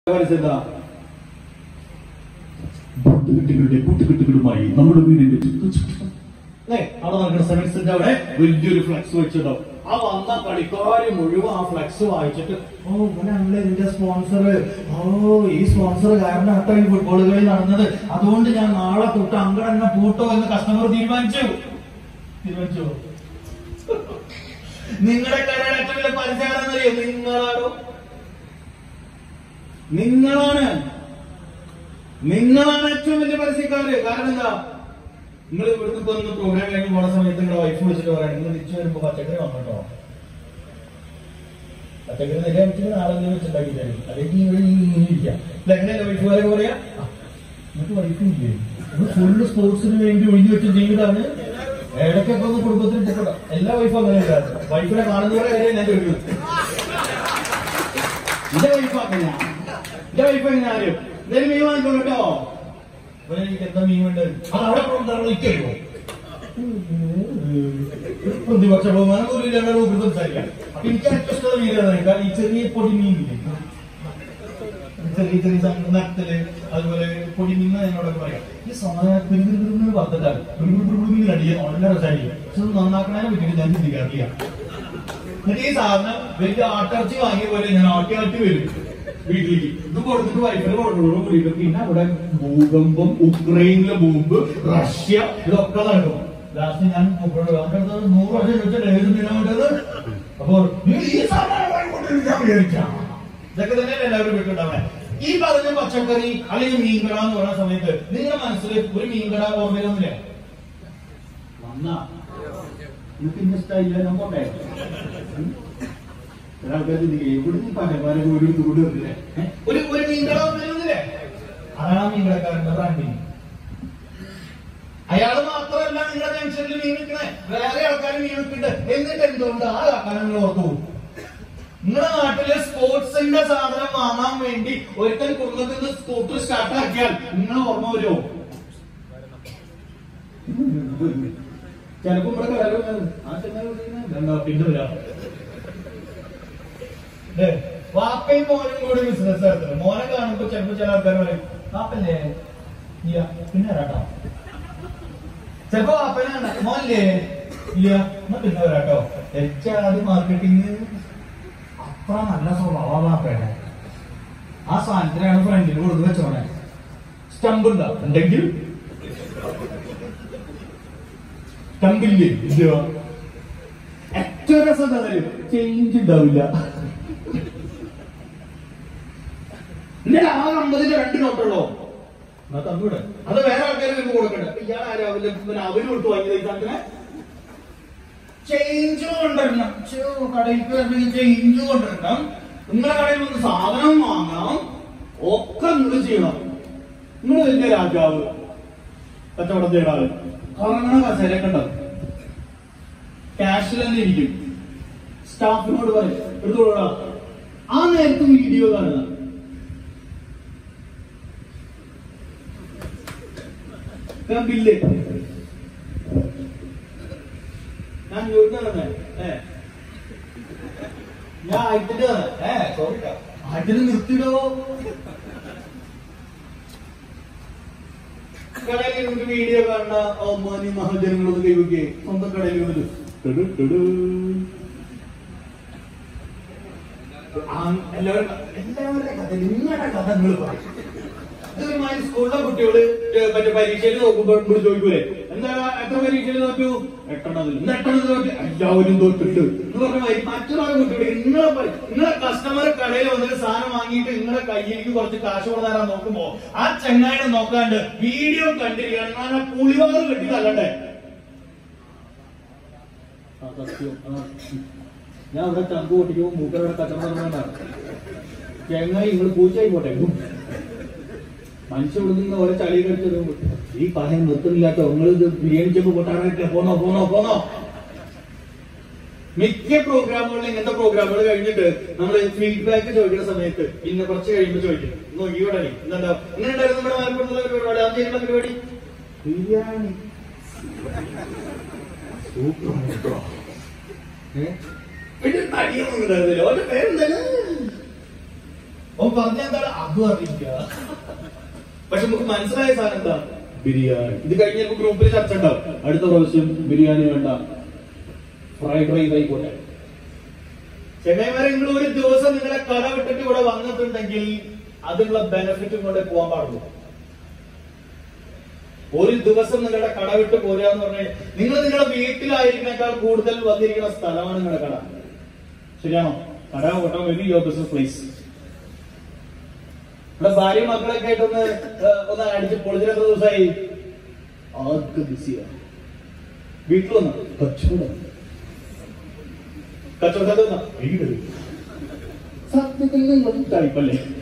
എന്താ കൂട്ടുകെട്ടുകളുടെ കൂട്ടുകെട്ടുകളുമായി നമ്മുടെ വീടിന്റെ ചുറ്റും ചുറ്റും അല്ലേ അവിടെ നടക്കുന്ന സെവൻസിന്റെ അവിടെ വലിയൊരു ഫ്ലെക്സ് വെച്ചിട്ടുണ്ടാവും ആ വന്ന കളിക്കാര് മുഴുവൻ ആ ഫ്ലെക്സ് വായിച്ചിട്ട് ഓ ഇവനാണല്ലേ ഇതിന്റെ സ്പോൺസർ ഓ ഈ സ്പോൺസർ കാരണം കേട്ടോ ഈ ഫുട്ബോൾ കളി നടന്നത് അതുകൊണ്ട് ഞാൻ നാളെ തൊട്ട് അങ്കട എന്നെ പൂട്ടോ എന്ന് കസ്റ്റമർ തീരുമാനിച്ചു തീരുമാനിച്ചു നിങ്ങളുടെ കടയുടെ ഏറ്റവും വലിയ പരസ്യമാണെന്നറിയോ നിങ്ങളാണോ നിങ്ങളാണ് നിങ്ങളാണ് ഏറ്റവും വലിയ പരസ്യക്കാര് കാരണം എന്താ നിങ്ങൾ ഇവിടുന്ന് ഇപ്പൊ ഒന്ന് പ്രോഗ്രാം കഴിഞ്ഞ് പോണ സമയത്ത് നിങ്ങളുടെ വൈഫ് വിളിച്ചിട്ട് പറയാം നിങ്ങൾ തിരിച്ചു വരുമ്പോ പച്ചക്കറി വന്നോ പച്ചക്കറി നില വെച്ചിട്ട് നാളെ എന്തെങ്കിലും വെച്ചുണ്ടാക്കി തരും അല്ലെങ്കിൽ ഇവിടെ ഈ ഇങ്ങനെ ഇരിക്കാം ഇതെങ്ങനെയല്ല വൈഫ് വരെ പറയാ ആ, നമുക്ക് വൈഫ് ഇല്ലേ ഫുള്ള് സ്പോർട്സിന് വേണ്ടി ഒഴിഞ്ഞു വെച്ച ജീവിതമാണ് ഇടയ്ക്കൊക്കെ ഒന്ന് കുടുംബത്തിന് ഇഷ്ടപ്പെടാം എല്ലാ വൈഫും അങ്ങനെ വൈഫിനെ കാണുന്നവരെ വരെ ഞാൻ ചോദിക്കുന്നത് എന്റെ വൈഫ് അങ്ങനെ എന്റെ വൈഫ് എങ്ങനെ ആരും എന്തായാലും മീൻ വാങ്ങിക്കോ കേട്ടോ ഇവിടെ എനിക്ക് എന്താ മീൻ വേണ്ടത് അത് അവിടെ നിൽക്കുമോ പ്രതിപക്ഷ ബഹുമാനം പോലും ഇല്ലാണ്ട് രൂപത്തിൽ സംസാരിക്കാം അപ്പൊ എനിക്ക് ഏറ്റവും ഇഷ്ടമുള്ള മീനാണ് കാരണം ഈ ചെറിയ പൊടി മീനില്ലേ ചെറിയ ചെറിയ സാധനം നട്ടല് അതുപോലെ പൊടി മീൻ എന്നോടൊക്കെ പറയാം ഈ സാധനം പെരുന്ന് പറഞ്ഞിട്ടാണ് മീൻ അടിയാൻ വളരെ രസമായിരിക്കും പക്ഷെ അത് നന്നാക്കണതിനെ പറ്റിയിട്ട് ഞാൻ ചിന്തിക്കാറില്ല എന്നിട്ട് ഈ സാധനം വലിയ ആട്ടിറച്ചി വാങ്ങിയ പോലെ ഞാൻ ആട്ടി ആട്ടി വരും വീട്ടിലേക്ക് ഇത് കൊടുത്തിട്ട് വൈഫിന് കൊടുക്കണോട് കൂടിയിട്ട് പിന്നെ അവിടെ ഭൂകമ്പം ഉക്രൈനിലെ ബോംബ് റഷ്യ ഇതൊക്കെ നടക്കും ലാസ്റ്റ് ഞാൻ മൂപ്പരോട് അവന്റെ അടുത്ത് നൂറ് വർഷം ചോദിച്ചാൽ ഏത് മീനാ വേണ്ടത് അപ്പൊ നീ ഈ സാധനം വാങ്ങിക്കൊണ്ടിരുന്ന് ഞാൻ വിചാരിക്കാം ഇതൊക്കെ തന്നെ എല്ലാവരും വീട്ടിലുണ്ടാവണേ ഈ പറഞ്ഞ പച്ചക്കറി അല്ലെങ്കിൽ മീൻകട എന്ന് പറയുന്ന സമയത്ത് നിങ്ങളുടെ മനസ്സിൽ ഒരു മീൻകട ഓർമ്മയിലൊന്നുമില്ലേ വന്നാ നിനക്ക് ഇന്ന ഇഷ്ടമില്ല ഞാൻ പോട്ടെ ഒരാൾക്കാർ എവിടുന്ന് പലപാലം ഒരു ചൂട് വെക്കില്ലേ ഒരു ഒരു മീൻകട വന്നിരുന്നില്ലേ അതാണ് ആ മീൻകടക്കാരന്റെ ബ്രാൻഡിങ് അയാൾ മാത്രമല്ല നിങ്ങളുടെ ജംഗ്ഷനിൽ മീൻ വിൽക്കണേ വേറെ ആൾക്കാർ മീൻ വിൽക്കുന്നുണ്ട് എന്നിട്ട് എന്തുകൊണ്ട് ആ ആൾക്കാരെ നിങ്ങൾ ഓർത്തു പോകും നിങ്ങളുടെ നാട്ടിലെ സ്പോർട്സിന്റെ സാധനം വാങ്ങാൻ വേണ്ടി ഒരുത്തൻ കുടുംബത്തിൽ നിന്ന് സ്കൂട്ടർ സ്റ്റാർട്ട് ആക്കിയാൽ നിങ്ങൾ ഓർമ്മ വരുമോ ചിലപ്പോ ഇവിടെ കടലും ആ ചെന്നാൽ പിന്നെ വരാം ദേ, വാപ്പയും മോനും കൂടി ബിസിനസ് നടത്തുന്നത് മോനെ കാണുമ്പോ ചിലപ്പോ ചില ആൾക്കാർ പറയും വാപ്പല്ലേ ഇല്ല പിന്നെ വരാട്ടോ ചിലപ്പോ വാപ്പനെ കണ്ട മോനല്ലേ ഇല്ല എന്നാ പിന്നെ വരാട്ടോ എച്ചാത് മാർക്കറ്റിംഗ് അത്ര നല്ല സ്വഭാവ വാപ്പയുടെ ആ സാധനത്തിനാണ് ഫ്രണ്ടിൽ കൊടുത്ത് വെച്ചോണെ സ്റ്റമ്പ് ഉണ്ടോ ഉണ്ടെങ്കിൽ സ്റ്റമ്പില്ലേ ഇല്ല ഏറ്റവും രസം എന്താ ചേഞ്ച് ഉണ്ടാവില്ല എന്നിട്ട് ആ അമ്പതിന്റെ രണ്ട് നോട്ടുള്ളോ എന്നാ തന്നൂടെ അത് വേറെ ആൾക്കാർ വരുമ്പോ കൊടുക്കണ്ട അപ്പൊ ഇയാൾ ആരും അവര് പിന്നെ അവര് കൊടുത്തു വാങ്ങിയത് ഈ സാധനത്തിന് ചേഞ്ച് കൊണ്ടുവരണം ഛോ, കടയിലേക്ക് വരണമെങ്കിൽ ചേഞ്ച് കൊണ്ടുവരണം നിങ്ങളെ കടയിൽ വന്ന് സാധനം വാങ്ങണം ഒക്കെ നിങ്ങൾ ചെയ്യണം നിങ്ങൾ വലിയ രാജാവ് കച്ചവടം ചെയ്യണത് കറങ്ങണ കസേരയൊക്കെ ഉണ്ടാവും ക്യാഷിൽ തന്നെ ഇരിക്കും സ്റ്റാഫിനോട് പറയും എടുത്തോളാ ആ നേരത്ത് വീഡിയോ കാണുക ഞാൻ ബില്ല് ഞാൻ ചോദിക്കാതെ ഏ ഞാൻ ആയിട്ടിട്ട് ഏ സോറി ആയിട്ടിന് നിർത്തിയിടോ കടയിൽ ഇരുന്നിട്ട് വീഡിയോ കാണുന്ന അമ്മാനി മഹാജനങ്ങളൊന്ന് കൈവയ്ക്കേ സ്വന്തം കടയിൽ വന്നിട്ട് ടുടു ടുടു. ആ, എല്ലാവരും എല്ലാവരുടെ കഥ നിങ്ങളുടെ കഥ നിങ്ങൾ പറയും ഇതൊരുമാതിരി സ്കൂളിലെ കുട്ടികള് ഏ, മറ്റേ പരീക്ഷയിൽ നോക്കുമ്പോൾ ഇവിടെ ചോദിക്കൂലേ എന്താ എത്ര പരീക്ഷയിൽ നോക്കൂ എട്ടെണ്ണതിൽ ഇന്ന് എട്ടെണ്ണത് നോക്കി എല്ലാവരും തോറ്റിട്ട് എന്ന് പറഞ്ഞ മാതിരി മറ്റുള്ള കുട്ടികൾ നിങ്ങളെ പരി- നിങ്ങളെ കസ്റ്റമർ കടയിൽ വന്നിട്ട് സാധനം വാങ്ങിയിട്ട് നിങ്ങളെ കയ്യിലേക്ക് കുറച്ച് കാശ് കൊടുത്താരാ നോക്കുമ്പോ ആ ചെങ്ങായിനെ നോക്കാണ്ട് വീഡിയോ കണ്ടിരിക്കണം ഞാൻ പുളിവാറ് കെട്ടി തല്ലണ്ടേ ആ, സത്യം. ആ. ഞാൻ ഇവിടെ ചങ്ക് പൊട്ടിക്കുമ്പോ മൂക്കരുടെ കച്ചവടം നടന്നാണ് ചെങ്ങായി നിങ്ങൾ പൂച്ചായി പോട്ടെ മനുഷ്യ കൊടുക്കുന്ന ഓരോ ചളി കടിച്ചത് ഈ പറയാൻ നിർത്തുന്നില്ലാട്ടോ നിങ്ങൾ ഇത് ബിരിയാണി ചെമ്പ് പൊട്ടാനായിട്ടില്ല പോന്നോ പോന്നോ പോന്നോ മിക്ക പ്രോഗ്രാമുകളിലും ഇങ്ങനത്തെ പ്രോഗ്രാമുകൾ കഴിഞ്ഞിട്ട് നമ്മൾ ഫീഡ്ബാക്ക് ചോദിക്കുന്ന സമയത്ത് ഇന്ന് കുറച്ച് കഴിയുമ്പോൾ ചോദിക്കും നോക്കി ഇവിടെ എന്താ ഇങ്ങനെ ഉണ്ടായിരുന്നു നമ്മുടെ മലപ്പുറത്തുള്ള ഒരു പരിപാടി അത് ചെയ്യുന്ന പരിപാടി ബിരിയാണി സൂപ്പർ കേട്ടോ ഏ? പിന്നെ തടിയൊന്നും ഉണ്ടായിരുന്നില്ല അവന്റെ പേരെന്താണ് അവൻ പറഞ്ഞ എന്താണ് അതും അറിയില്ല പക്ഷെ നമുക്ക് മനസ്സിലായ സാധനം എന്താ ബിരിയാണി ഇത് കഴിഞ്ഞ ചിലപ്പോൾ ഗ്രൂപ്പിൽ ചർച്ച ഉണ്ടാവും അടുത്ത പ്രാവശ്യം ബിരിയാണി വേണ്ട ഫ്രൈഡ് റൈസ് ആയിക്കോട്ടെ ചെങ്ങൈമാരെ നിങ്ങൾ ഒരു ദിവസം നിങ്ങളെ കട വിട്ടിട്ട് ഇവിടെ വന്നിട്ടുണ്ടെങ്കിൽ അതിനുള്ള ബെനിഫിറ്റ് കൊണ്ട് പോകാൻ പാടുള്ളൂ ഒരു ദിവസം നിങ്ങളുടെ കട വിട്ട് പോരുക എന്ന് പറഞ്ഞാൽ നിങ്ങൾ നിങ്ങളുടെ വീട്ടിലായിരിക്കുന്നേക്കാൾ കൂടുതൽ വന്നിരിക്കുന്ന സ്ഥലമാണ് നിങ്ങളുടെ കട ശരിയാണോ കട auto may be your business place ഇവിടെ ഭാര്യ മക്കളൊക്കെ ആയിട്ടൊന്ന് ഏഹ്, ഒന്ന് അടിച്ച് പൊളിച്ചിട്ട് എത്ര ദിവസമായി ആർക്ക് ബിസിയാണ് വീട്ടിൽ വന്ന കച്ചവടം കച്ചവടം വീട് സത്യത്തിൽ നിങ്ങളും ടൈപ്പല്ലേ